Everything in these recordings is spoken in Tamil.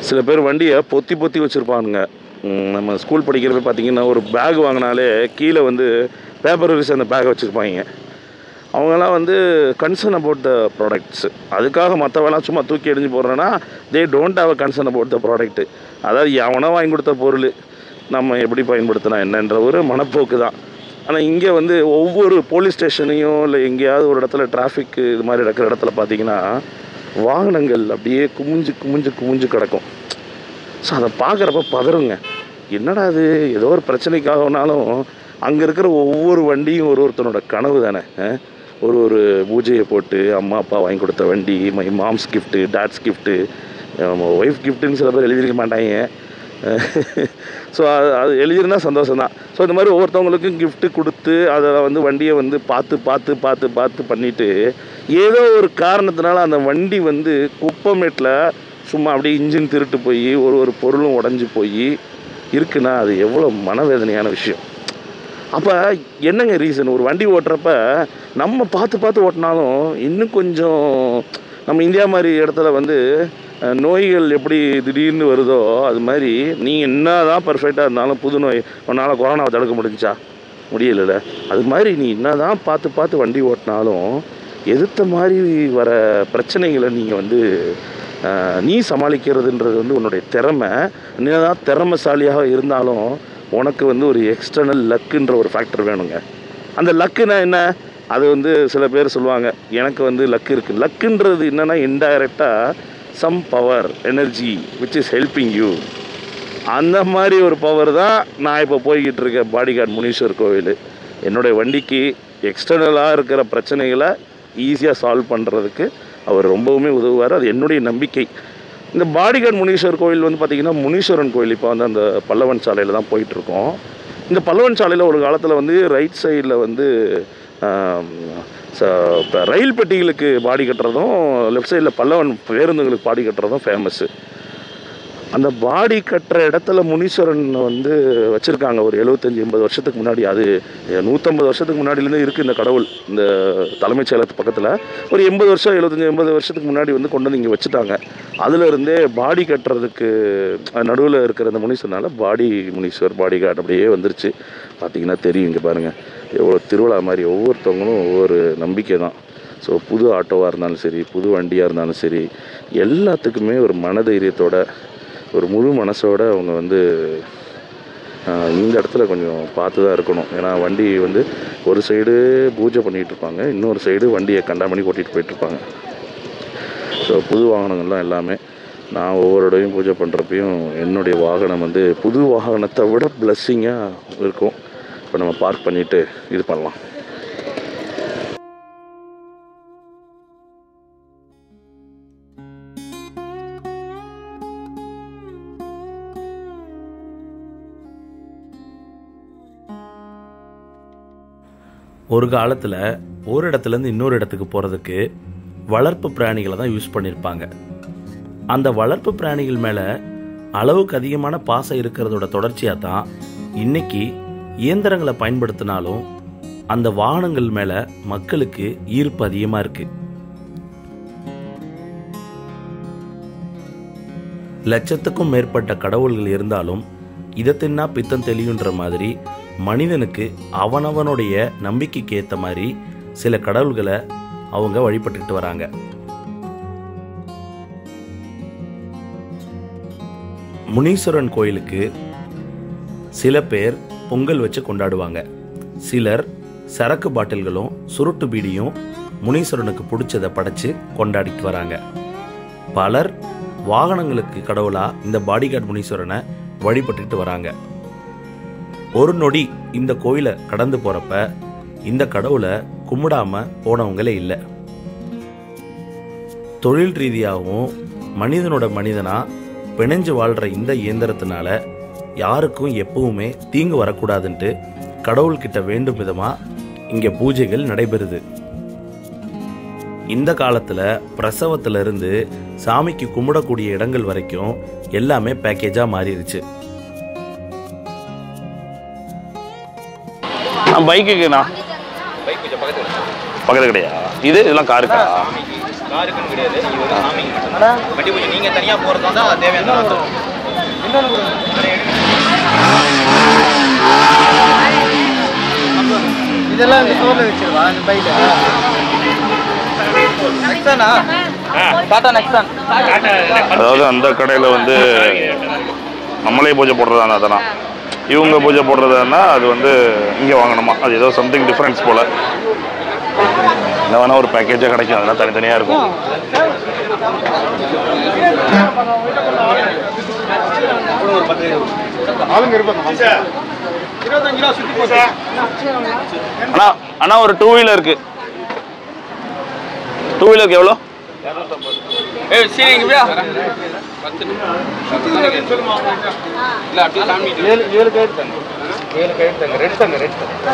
சில பேர் வண்டியை பொத்தி பொத்தி வச்சுருப்பானுங்க நம்ம ஸ்கூல் படிக்கிறப்ப பார்த்தீங்கன்னா ஒரு பேக் வாங்கினாலே கீழே வந்து பேப்பர் விரிச்சு அந்த பேக்கை வச்சுருப்பாங்க அவங்கெல்லாம் வந்து கன்சர்ன் அபவுட் த ப்ராடக்ட்ஸ் அதுக்காக மற்றவெல்லாம் சும்மா தூக்கி எறிஞ்சு போடுறேன்னா they don't have a concern about the product அதாவது எவனோ வாங்கி கொடுத்த பொருள் நம்ம எப்படி பயன்படுத்தினா என்னன்ற ஒரு மனப்போக்கு தான் ஆனால் இங்கே வந்து ஒவ்வொரு போலீஸ் ஸ்டேஷனையும் இல்லை எங்கேயாவது ஒரு இடத்துல டிராஃபிக் இது மாதிரி நடக்கிற இடத்துல பார்த்தீங்கன்னா வாகனங்கள் அப்படியே குமிஞ்சு குமிஞ்சு குமிஞ்சு கிடக்கும் ஸோ அதை பார்க்குறப்ப பதறுங்க என்னடா அது ஏதோ ஒரு பிரச்சனைக்காகனாலும் அங்கே இருக்கிற ஒவ்வொரு வண்டியும் ஒரு ஒருத்தனோட கனவு தானே அஹ்? ஒரு ஒரு பூஜையை போட்டு அம்மா அப்பா வாங்கி கொடுத்த வண்டி my mom's gift dad's gift wife கிஃப்ட்டுன்னு சில பேர் எழுதியிருக்க மாட்டாங்க ஸோ அது அது எழுதியிருந்தா சந்தோஷம் தான் ஸோ இந்த மாதிரி ஒவ்வொருத்தவங்களுக்கும் gift கொடுத்து அதை வந்து வண்டியை வந்து பார்த்து பார்த்து பார்த்து பார்த்து பண்ணிவிட்டு ஏதோ ஒரு காரணத்தினால அந்த வண்டி வந்து குப்பமேட்டில் சும்மா அப்படியே இன்ஜின் திருட்டு போய் ஒரு ஒரு பொருளும் உடஞ்சி போய் இருக்குன்னா அது எவ்வளோ மனவேதனையான விஷயம் அப்போ என்னங்க ரீசன் ஒரு வண்டி ஓட்டுறப்ப நம்ம பார்த்து பார்த்து ஓட்டினாலும் இன்னும் கொஞ்சம் நம்ம இந்தியா மாதிரி இடத்துல வந்து அஹ், நோய்கள் எப்படி திடீர்னு வருதோ அது மாதிரி நீ என்ன தான் பர்ஃபெக்டாக இருந்தாலும் புது நோய் உன்னால் கொரோனாவை தடுக்க முடிஞ்சா முடியலைல்ல அது மாதிரி நீ என்ன தான் பார்த்து பார்த்து வண்டி ஓட்டினாலும் எதிர்த்த மாதிரி வர பிரச்சனைகளை நீங்கள் வந்து அஹ், நீ சமாளிக்கிறதுன்றது வந்து உன்னுடைய திறமை நீ தான் திறமைசாலியாக இருந்தாலும் உனக்கு வந்து ஒரு எக்ஸ்டர்னல் லக்குன்ற ஒரு ஃபேக்டர் வேணுங்க அந்த லக்குனா என்ன அது வந்து சில பேர் சொல்லுவாங்க எனக்கு வந்து லக்கு இருக்குது லக்குன்றது என்னென்னா இன்டைரக்டாக some power energy which is helping you அந்த மாதிரி ஒரு பவர் தான் நான் இப்போ போய்கிட்டு இருக்க பாடிகார்டு முனீஸ்வர் கோவில் என்னுடைய வண்டிக்கு எக்ஸ்டர்னலாக இருக்கிற பிரச்சனைகளை ஈஸியாக சால்வ் பண்ணுறதுக்கு அவர் ரொம்பவுமே உதவுவார் அது என்னுடைய நம்பிக்கை இந்த பாடிகார்டு முனீஸ்வர் கோவில் வந்து பார்த்திங்கன்னா முனீஸ்வரன் கோயில் இப்போ வந்து அந்த பல்லவன் சாலையில் தான் போயிட்டுருக்கோம் இந்த பல்லவன் சாலையில் ஒரு காலத்தில் வந்து ரைட் சைடில் வந்து ஆம், ச- இப்ப ரயில் பெட்டிகளுக்கு பாடி கட்டுறதும் லெஃப்ட் சைடில் பல்லவன் பேருந்துகளுக்கு பாடி கட்டுறதும் ஃபேமஸ்ஸு அந்த பாடி கட்டுற இடத்துல முனீஸ்வரன் வந்து வச்சுருக்காங்க ஒரு எழுபத்தஞ்சி எண்பது வருஷத்துக்கு முன்னாடி அது நூற்றம்பது வருஷத்துக்கு முன்னாடிலேருந்து இருக்குது இந்த கடவுள் இந்த தலைமைச் செயலகத்து பக்கத்தில் ஒரு எண்பது வருஷம் எழுபத்தஞ்சி எண்பது வருஷத்துக்கு முன்னாடி வந்து கொண்டு வந்து இங்கே வச்சுட்டாங்க அதுலேருந்தே பாடி கட்டுறதுக்கு நடுவில் இருக்கிற இந்த முனீஸ்வரனால பாடி முனீஸ்வர் பாடி கார்டு அப்படியே வந்துருச்சு பார்த்தீங்கன்னா தெரியும் இங்கே பாருங்கள் எவ்வளோ திருவிழா மாதிரி ஒவ்வொருத்தவங்களும் ஒவ்வொரு நம்பிக்கை தான் ஸோ புது ஆட்டோவாக இருந்தாலும் சரி புது வண்டியாக இருந்தாலும் சரி எல்லாத்துக்குமே ஒரு மனதைரியத்தோட ஒரு முழு மனசோட அவங்க வந்து ஆஹ், இந்த இடத்துல கொஞ்சம் பார்த்து தான் இருக்கணும் ஏன்னா வண்டி வந்து ஒரு சைடு பூஜை பண்ணிகிட்டு இருப்பாங்க இன்னொரு சைடு வண்டியை கண்டாமணி ஓட்டிகிட்டு போயிட்டுருப்பாங்க ஸோ புது வாகனங்கள்லாம் எல்லாமே நான் ஒவ்வொரு இடையும் பூஜை பண்ணுறப்பையும் என்னுடைய வாகனம் வந்து புது வாகனத்தை விட பிளஸ்ஸிங்காக இருக்கும் இப்போ நம்ம பார்க் பண்ணிவிட்டு இது பண்ணலாம் ஒரு காலத்தில் ஒரு இடத்துலேருந்து இன்னொரு இடத்துக்கு போகிறதுக்கு வளர்ப்பு பிராணிகளை தான் யூஸ் பண்ணியிருப்பாங்க அந்த வளர்ப்பு பிராணிகள் மேலே அளவுக்கு அதிகமான பாசம் இருக்கிறதோட தொடர்ச்சியாக தான் இன்னைக்கு இயந்திரங்களை பயன்படுத்தினாலும் அந்த வாகனங்கள் மேலே மக்களுக்கு ஈர்ப்பு அதிகமாக இருக்குது லட்சத்துக்கும் மேற்பட்ட கடவுள்கள் இருந்தாலும் இதை தின்னா பித்தம் தெளியுன்ற மாதிரி மனிதனுக்கு அவனவனுடைய நம்பிக்கைக்கு ஏற்ற மாதிரி சில கடவுள்களை அவங்க வழிபட்டுக்கிட்டு வராங்க முனீஸ்வரன் கோயிலுக்கு சில பேர் பொங்கல் வச்சு கொண்டாடுவாங்க சிலர் சரக்கு பாட்டில்களும் சுருட்டு பீடியும் முனீஸ்வரனுக்கு பிடிச்சதை படைச்சு கொண்டாடிட்டு வராங்க பலர் வாகனங்களுக்கு கடவுளா இந்த பாடிகார்டு முனீஸ்வரனை வழிபட்டுக்கிட்டு வராங்க ஒரு நொடி இந்த கோயிலை கடந்து போறப்ப இந்த கடவுளை கும்பிடாம போனவங்களே இல்லை தொழில் ரீதியாகவும் மனிதனோட மனிதனா பிணைஞ்சு வாழ்ற இந்த இயந்திரத்தினால யாருக்கும் எப்பவுமே தீங்கு வரக்கூடாதுன்ட்டு கடவுள்கிட்ட வேண்டும் விதமா இங்க பூஜைகள் நடைபெறுது இந்த காலத்துல பிரசவத்துல இருந்து சாமிக்கு கும்பிடக்கூடிய இடங்கள் வரைக்கும் எல்லாமே பேக்கேஜா மாறிடுச்சு பைக்குக்குண்ணா பக்கத்து கிடையா இது இதெல்லாம் காருக்கா காருக்குன்னு கிடையாது இது ஒரு சாமிக்கு மட்டும்தான் வண்டி பூஜை நீங்கள் தனியாக போகிறதா தான் தேவையான இதெல்லாம் இந்த ஸ்டோர்ல வச்சிருவா இந்த பையில நெக்ஸானா டாடா நெக்ஸான் அதாவது அந்த கடையில் வந்து நம்மளே பூஜை போடுறதான அதெல்லாம் இவங்க பூஜை போடுறதுன்னா அது வந்து இங்கே வாங்கணுமா அது ஏதோ சம்திங் டிஃப்ரென்ஸ் போல் என்ன வேணால் ஒரு பேக்கேஜாக கிடைக்கும் அதெல்லாம் தனித்தனியாக இருக்கும் அண்ணா அண்ணா ஒரு டூ வீலருக்கு டூ வீலருக்கு எவ்வளோ ஏய் சரி இங்கே விடா இல்லை அப்படியே சாமி ஏழு ஏழு கைடு தாங்க ஏழு கைடு தாங்க ரெட் தாங்க ரெட்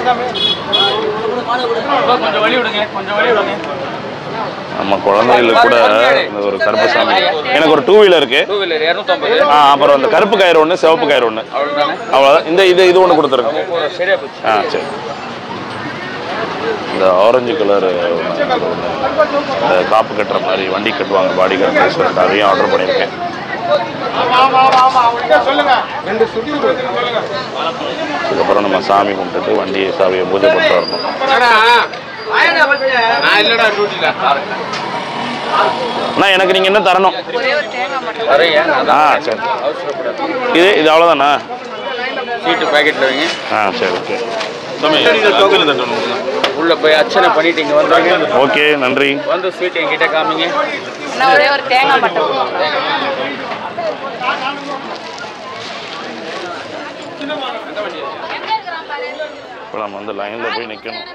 கொஞ்சம் வழி விடுங்க கொஞ்சம் வழி விடுங்க நம்ம குழந்தைகளுக்கு கூட இந்த ஒரு கருப்பசாமி எனக்கு ஒரு டூ வீலர் இருக்கு டூ வீலர் இரநூத்தம்பது ஆ அப்புறம் அந்த கருப்பு கயிறு ஒன்று சிவப்பு கயிறு ஒன்று அவ்வளோதானே அவ்வளோதான் இந்த இது இது ஒன்று கொடுத்துருங்க சரியா போச்சு ஆ சரி இந்த ஆரஞ்சு கலர் இந்த காப்பு கட்டுற மாதிரி வண்டி கட்டுவாங்க பாடி கட்டுறது சொல்லிட்டு அதையும் ஆர்டர் பண்ணியிருக்கேன் ரெண்டு சுடி அதுக்கப்புறம் நம்ம சாமி கும்பிட்டுட்டு வண்டியை சாவியை பூஜை பண்ணிட்டு வரணும் நான் இல்லடா டியூட்டியில் அண்ணா எனக்கு நீங்கள் என்ன தரணும் தரையா ஆ சரி இது இது அவ்வளோதாண்ணா சீட்டு பாக்கெட்டில் வைங்க ஆ சரி ஓகே உள்ள போய் அர்ச்சனை பண்ணிட்டு இங்கே வந்துடுங்க ஓகே நன்றி வந்து ஸ்வீட் என்கிட்ட காமிங்க நான் ஒரே ஒரு தேங்காய் மட்டும் இப்போ நம்ம வந்து லைனில் போய் நிற்கணும்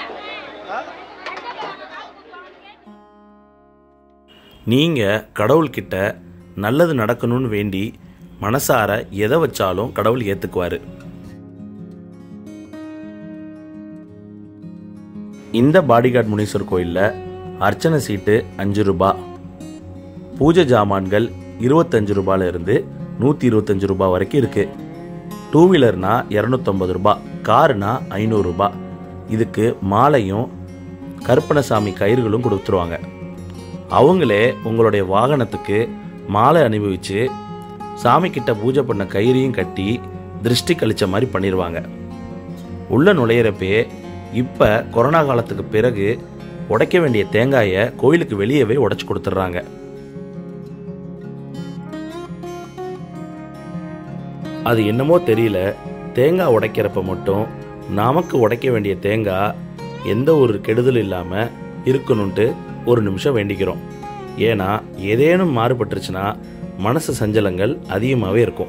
நீங்கள் கடவுள்கிட்ட நல்லது நடக்கணும்னு வேண்டி மனசார எதை வச்சாலும் கடவுள் ஏற்றுக்குவார் இந்த பாடிகார்ட் முனீஸ்வர் கோயிலில் அர்ச்சனை சீட்டு அஞ்சு ரூபா பூஜை ஜாமான்கள் இருபத்தஞ்சு ரூபாயில இருந்து நூற்றி இருபத்தஞ்சு ரூபாய் வரைக்கும் இருக்குது டூ வீலர்னா இரநூத்தம்பது ரூபாய் காருனா ஐநூறுரூபா இதுக்கு மாலையும் கருப்பணசாமி கயிறுகளும் கொடுத்துருவாங்க அவங்களே உங்களுடைய வாகனத்துக்கு மாலை அனுபவிச்சு சாமி கிட்ட பூஜை பண்ண கயிறையும் கட்டி திருஷ்டி கழிச்ச மாதிரி பண்ணிடுவாங்க உள்ள நுழையிறப்பே இப்போ கொரோனா காலத்துக்கு பிறகு உடைக்க வேண்டிய தேங்காயை கோயிலுக்கு வெளியவே உடைச்சு கொடுத்துட்றாங்க அது என்னமோ தெரியல தேங்காய் உடைக்கிறப்ப மட்டும் நமக்கு உடைக்க வேண்டிய தேங்காய் எந்த ஒரு கெடுதல் இல்லாமல் இருக்கணுன்ட்டு ஒரு நிமிஷம் வேண்டிக்கிறோம் ஏன்னா ஏதேனும் மாறுபட்டுருச்சுன்னா மனசு சஞ்சலங்கள் அதிகமாகவே இருக்கும்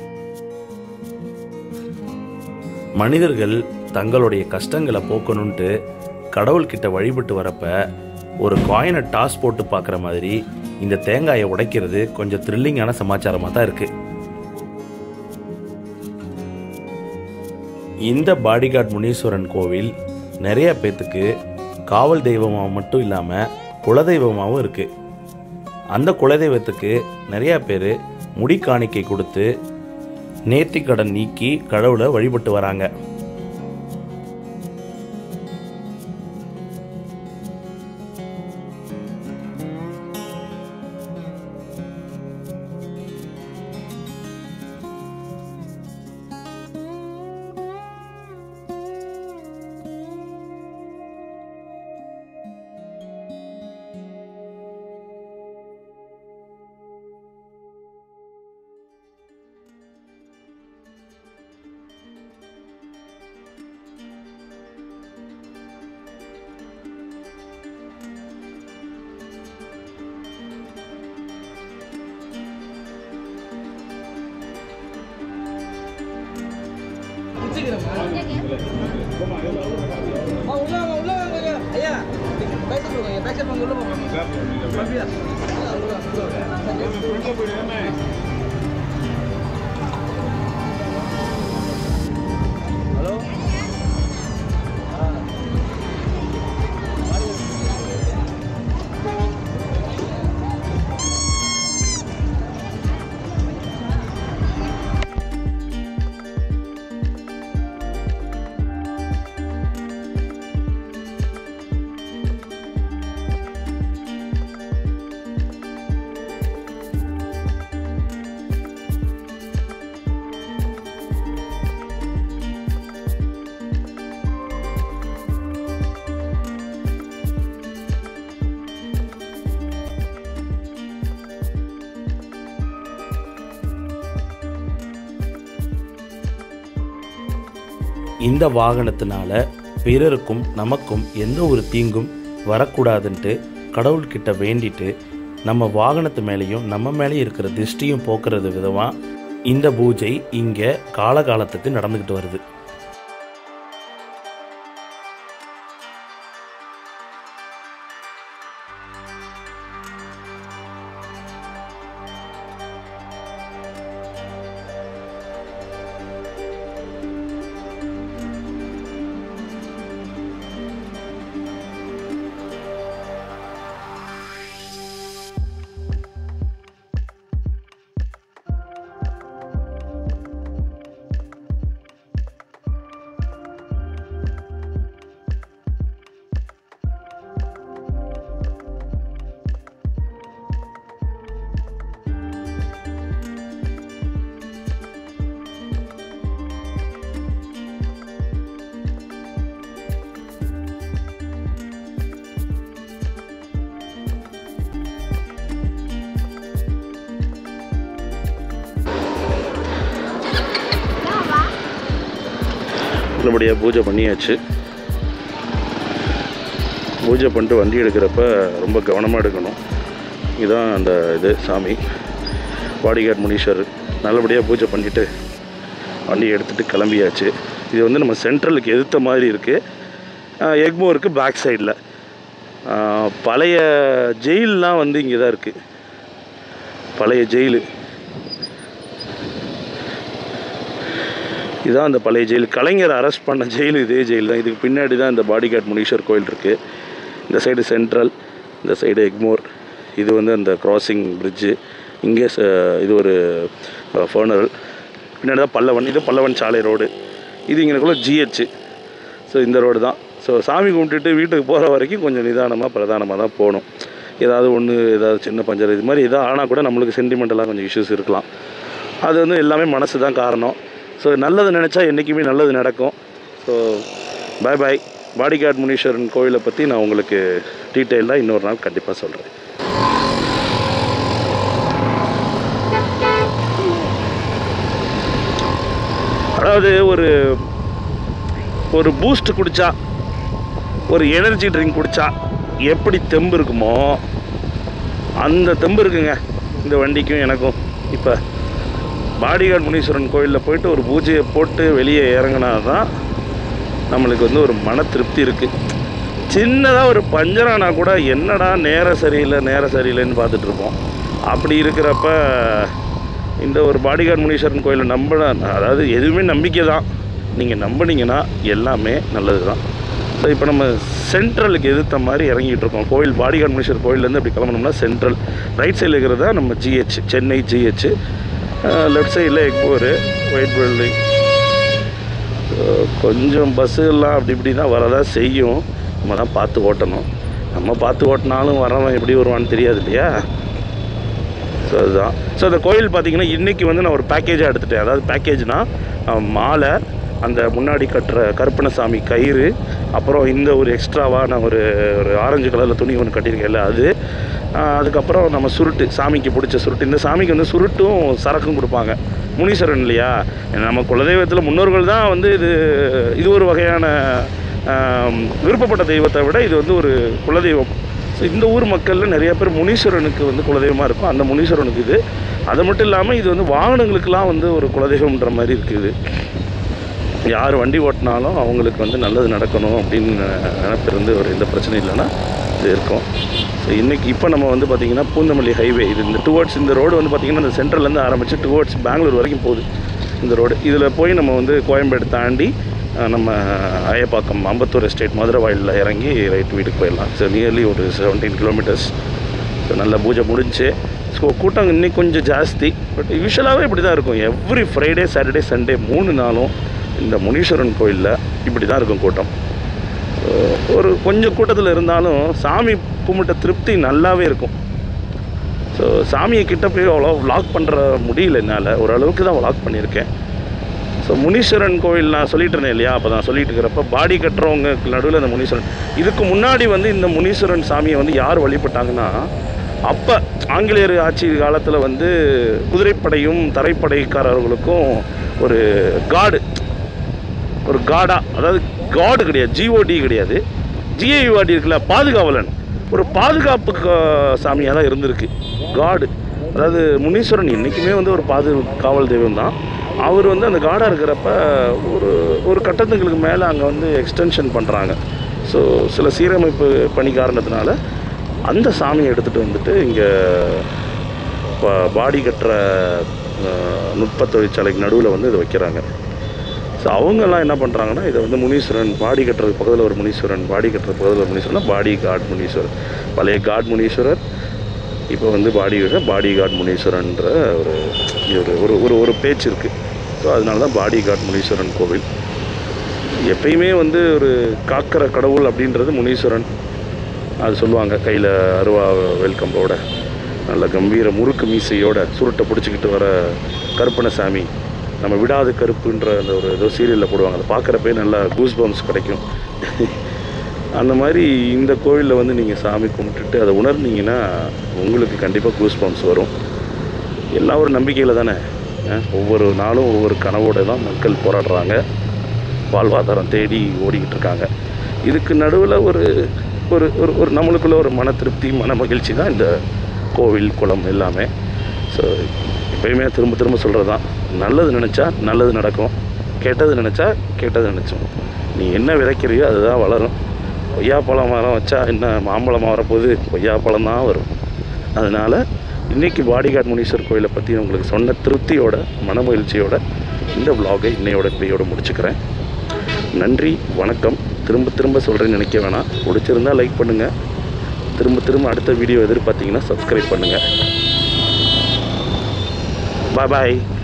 மனிதர்கள் தங்களுடைய கஷ்டங்களை போக்கணுன்ட்டு கடவுள்கிட்ட வழிபட்டு வரப்ப ஒரு காயினை டாஸ் போட்டு பார்க்குற மாதிரி இந்த தேங்காயை உடைக்கிறது கொஞ்சம் த்ரில்லிங்கான சமாச்சாரமாக தான் இருக்குது இந்த பாடிகார்ட் முனீஸ்வரன் கோவில் நிறைய பேத்துக்கு காவல் தெய்வமாக மட்டும் இல்லாமல் குலதெய்வமாகவும் இருக்குது அந்த குலதெய்வத்துக்கு நிறைய பேர் முடி காணிக்கை கொடுத்து நேர்த்திக்கடன் நீக்கி கடவுளை வழிபட்டு வராங்க இந்த வாகனத்தினால பிறருக்கும் நமக்கும் எந்த ஒரு தீங்கும் வரக்கூடாதுன்ட்டு கடவுள்கிட்ட வேண்டிட்டு நம்ம வாகனத்து மேலேயும் நம்ம மேலேயும் இருக்கிற திருஷ்டியும் போக்குறது விதமாக இந்த பூஜை இங்கே காலகாலத்துக்கு நடந்துக்கிட்டு வருது நல்லபடியாக பூஜை பண்ணியாச்சு பூஜை பண்ணிட்டு வண்டி எடுக்கிறப்ப ரொம்ப கவனமாக எடுக்கணும் இதுதான் அந்த இது சாமி பாடிகார்ட் முனீஸ்வரர் நல்லபடியாக பூஜை பண்ணிவிட்டு வண்டி எடுத்துகிட்டு கிளம்பியாச்சு இது வந்து நம்ம சென்ட்ரலுக்கு எதிர்த்த மாதிரி இருக்குது எக்மோருக்கு பேக் சைடில் பழைய ஜெயிலெலாம் வந்து இங்கே தான் இருக்குது பழைய ஜெயிலு இதான் அந்த பழைய ஜெயில் கலைஞர் அரெஸ்ட் பண்ண ஜெயில் இதே ஜெயில் தான் இதுக்கு பின்னாடி தான் இந்த பாடிகார்ட் முனீஸ்வர் கோயில் இருக்குது இந்த சைடு சென்ட்ரல் இந்த சைடு எக்மோர் இது வந்து அந்த கிராசிங் பிரிட்ஜு இங்கே ச- இது ஒரு ஃபர்னரல் பின்னாடி தான் பல்லவன் இது பல்லவன் சாலை ரோடு இது இங்கனக்குள்ள ஜிஹெச் ஸோ இந்த ரோடு தான் ஸோ சாமி கும்பிட்டுட்டு வீட்டுக்கு போகிற வரைக்கும் கொஞ்சம் நிதானமாக பிரதானமாக தான் போகணும் ஏதாவது ஒன்று ஏதாவது சின்ன பஞ்சர் இது மாதிரி எதாவது ஆனால் கூட நம்மளுக்கு சென்டிமெண்டலாக கொஞ்சம் இஷ்யூஸ் இருக்கலாம் அது வந்து எல்லாமே மனசு தான் காரணம் ஸோ நல்லது நினச்சா என்றைக்குமே நல்லது நடக்கும் so bye bye bodyguard Muneeswaran கோயிலை பற்றி நான் உங்களுக்கு டீட்டெயிலாக இன்னொரு நாள் கண்டிப்பாக சொல்கிறேன் அதாவது ஒரு ஒரு பூஸ்ட் குடித்தா ஒரு எனர்ஜி ட்ரிங்க் குடித்தா எப்படி தெம்பு இருக்குமோ அந்த தெம்பு இருக்குங்க இந்த வண்டிக்கும் எனக்கும் இப்போ பாடிகார்ட் முனீஸ்வரன் கோயிலில் போயிட்டு ஒரு பூஜையை போட்டு வெளியே இறங்கினா தான் நம்மளுக்கு வந்து ஒரு மன திருப்தி இருக்குது சின்னதாக ஒரு பஞ்சரானா கூட என்னடா நேரம் சரியில்லை நேரம் சரியில்லைன்னு பார்த்துட்டு இருப்போம் அப்படி இருக்கிறப்ப இந்த ஒரு பாடிகார்ட் முனீஸ்வரன் கோயிலை நம்ப அதாவது எதுவுமே நம்பிக்கை தான் நீங்கள் நம்பினீங்கன்னா எல்லாமே நல்லது தான் ஸோ இப்போ நம்ம சென்ட்ரலுக்கு எதிர்த்த மாதிரி இறங்கிட்டு இருக்கோம் கோயில் பாடிகார்ட் முனீஸ்வரர் கோயிலேருந்து அப்படி கிளம்பணும்னா சென்ட்ரல் ரைட் சைடில் இருக்கிறது தான் நம்ம ஜிஹெச் சென்னை ஜிஹெச் லெஃப்ட் சைடில் எக்போரு ஒயிட் பில்டிங் கொஞ்சம் பஸ்ஸுலாம் அப்படி இப்படி தான் வரதான் செய்யும் நம்ம தான் பார்த்து ஓட்டணும் நம்ம பார்த்து ஓட்டினாலும் வரவன் எப்படி வருவான்னு தெரியாது இல்லையா ஸோ அதுதான் ஸோ அந்த கோயில் பார்த்தீங்கன்னா இன்றைக்கி வந்து நான் ஒரு பேக்கேஜாக எடுத்துட்டேன் அதாவது பேக்கேஜ்னால் மாலை அந்த முன்னாடி கட்டுற கருப்பணசாமி கயிறு அப்புறம் இந்த ஒரு எக்ஸ்ட்ராவாக நான் ஒரு ஒரு ஆரஞ்சு கலரில் துணி ஒன்று கட்டியிருக்கேன்ல அது ஆஹ் அதுக்கப்புறம் நம்ம சுருட்டு சாமிக்கு பிடிச்ச சுருட்டு இந்த சாமிக்கு வந்து சுருட்டும் சரக்கும் கொடுப்பாங்க முனீஸ்வரன் இல்லையா நம்ம குலதெய்வத்தில் முன்னோர்கள் தான் வந்து இது இது ஒரு வகையான ஆம், விருப்பப்பட்ட தெய்வத்தை விட இது வந்து ஒரு குலதெய்வம் ஸோ இந்த ஊர் மக்களில் நிறைய பேர் முனீஸ்வரனுக்கு வந்து குலதெய்வமாக இருக்கும் அந்த முனீஸ்வரனுக்கு இது அது மட்டும் இல்லாமல் இது வந்து வாகனங்களுக்கெல்லாம் வந்து ஒரு குலதெய்வம்ன்ற மாதிரி இருக்குது யார் வண்டி ஓட்டினாலும் அவங்களுக்கு வந்து நல்லது நடக்கணும் அப்படின்னு நினப்பு இருந்து ஒரு எந்த பிரச்சனையும் இல்லைன்னா இது இருக்கும் ஸோ இன்றைக்கி இப்போ நம்ம வந்து பார்த்திங்கன்னா பூந்தமல்லி ஹைவே இது இந்த டுவர்ட்ஸ் இந்த ரோடு வந்து பார்த்திங்கன்னா இந்த சென்ட்ரல்லேருந்து ஆரம்பித்து டுவர்ட்ஸ் பெங்களூர் வரைக்கும் போகுது இந்த ரோடு இதில் போய் நம்ம வந்து கோயம்பேடு தாண்டி அஹ், நம்ம அயப்பாக்கம் அம்பத்தூர் எஸ்டேட் மதுரை வாயிலில் இறங்கி ரைட் வீட்டுக்கு போயிடலாம் ஸோ நியர்லி ஒரு செவன்டீன் கிலோமீட்டர்ஸ் ஸோ நல்ல பூஜை முடிஞ்சு ஸோ கூட்டம் இன்னைக்கு கொஞ்சம் ஜாஸ்தி பட் யூஸ்வலாகவே இப்படி தான் இருக்கும் எவ்ரி ஃப்ரைடே சாட்டர்டே சண்டே மூணு நாளும் இந்த முனீஸ்வரன் கோயிலில் இப்படி தான் இருக்கும் கூட்டம் ஸோ ஒரு கொஞ்சம் கூட்டத்தில் இருந்தாலும் சாமி கும்பிட்ட திருப்தி நல்லாவே இருக்கும் ஸோ சாமியை கிட்ட போய் அவ்வளோ vlog பண்ணுற முடியல என்னால் ஓரளவுக்கு தான் vlog பண்ணியிருக்கேன் ஸோ முனீஸ்வரன் கோயில் நான் சொல்லிட்டு இருந்தேன் இல்லையா அப்போ நான் சொல்லிட்டு இருக்கிறப்ப பாடி கட்டுறவங்க நடுவில் அந்த முனீஸ்வரன் இதுக்கு முன்னாடி வந்து இந்த முனீஸ்வரன் சாமியை வந்து யார் வழிபட்டாங்கன்னா அப்போ ஆங்கிலேயர் ஆட்சி காலத்தில் வந்து குதிரைப்படையும் தரைப்படைக்காரர்களுக்கும் ஒரு காடு ஒரு காடா அதாவது காடு கிடையாது ஜிஓடி கிடையாது ஜிஐவாடி இருக்குல்ல பாதுகாவலன் ஒரு பாதுகாப்பு கா- சாமியாக தான் இருந்திருக்கு காடு அதாவது முனீஸ்வரன் என்றைக்குமே வந்து ஒரு பாது காவல் தெய்வம் தான் அவர் வந்து அந்த காடாக இருக்கிறப்ப ஒரு ஒரு கட்டத்துங்களுக்கு மேலே அங்கே வந்து எக்ஸ்டென்ஷன் பண்ணுறாங்க ஸோ சில சீரமைப்பு பணி காரணத்தினால அந்த சாமியை எடுத்துகிட்டு வந்துட்டு இங்கே பா- பாடி கட்டுற அஹ், நுட்ப தொழிற்சாலைக்கு நடுவில் வந்து இதை வைக்கிறாங்க ஸோ அவங்கெல்லாம் என்ன பண்ணுறாங்கன்னா இதை வந்து முனீஸ்வரன் பாடி கட்டுறதுக்கு பக்கத்தில் ஒரு முனீஸ்வரன் பாடி கட்டுறதுக்கு பக்கத்தில் ஒரு முனீஸ்வரன் பாடி காட் முனீஸ்வரர் பழைய காட் முனீஸ்வரர் இப்போ வந்து பாடி பாடி காட் முனீஸ்வரன்ற ஒரு இது ஒரு ஒரு ஒரு ஒரு பேச்சு இருக்குது ஸோ அதனால தான் பாடி காட் முனீஸ்வரன் கோவில் எப்பயுமே வந்து ஒரு காக்கிற கடவுள் அப்படின்றது முனீஸ்வரன் அது சொல்லுவாங்க கையில் அருவா வெல்கம்போட நல்ல கம்பீர முறுக்கு மீசையோட சுருட்டை பிடிச்சிக்கிட்டு வர கருப்பணசாமி நம்ம விடாத கருப்புன்ற அந்த ஒரு ஏதோ சீரியலில் போடுவாங்க அதை பார்க்குறப்பே நல்லா கூஸ் பம்ப்ஸ் கிடைக்கும் அந்த மாதிரி இந்த கோவிலில் வந்து நீங்கள் சாமி கும்பிட்டுட்டு அதை உணர்ந்தீங்கன்னா உங்களுக்கு கண்டிப்பாக கூஸ் பம்ப்ஸ் வரும் எல்லாம் ஒரு நம்பிக்கையில் தானே அஹ், ஒவ்வொரு நாளும் ஒவ்வொரு கனவோடு தான் மக்கள் போராடுறாங்க வாழ்வாதாரம் தேடி ஓடிக்கிட்டு இருக்காங்க இதுக்கு நடுவில் ஒரு ஒரு ஒரு ஒரு நம்மளுக்குள்ள ஒரு மன திருப்தி மன மகிழ்ச்சி தான் இந்த கோவில் குளம் எல்லாமே ஸோ எப்பயுமே திரும்ப திரும்ப சொல்கிறது தான் நல்லது நினச்சா நல்லது நடக்கும் கெட்டது நினச்சா கெட்டது நினச்சோம் நீ என்ன விதைக்கிறியோ அதுதான் வளரும் கொய்யாப்பழம் மரம் வச்சா என்ன மாம்பழம் வரப்போகுது கொய்யாப்பழம் தான் வரும் அதனால் இன்றைக்கி பாடிகாட் முனீஸ்வர் கோயிலை பற்றி உங்களுக்கு சொன்ன திருப்தியோட மன மகிழ்ச்சியோட இந்த vlog-ஐ இன்னையோட இப்படியோட முடிச்சுக்கிறேன் நன்றி வணக்கம் திரும்ப திரும்ப சொல்கிறேன்னு நினைக்க வேணாம் பிடிச்சிருந்தா லைக் பண்ணுங்கள் திரும்ப திரும்ப அடுத்த வீடியோ எதிர்பார்த்தீங்கன்னா சப்ஸ்கிரைப் பண்ணுங்கள் பாய் பாய்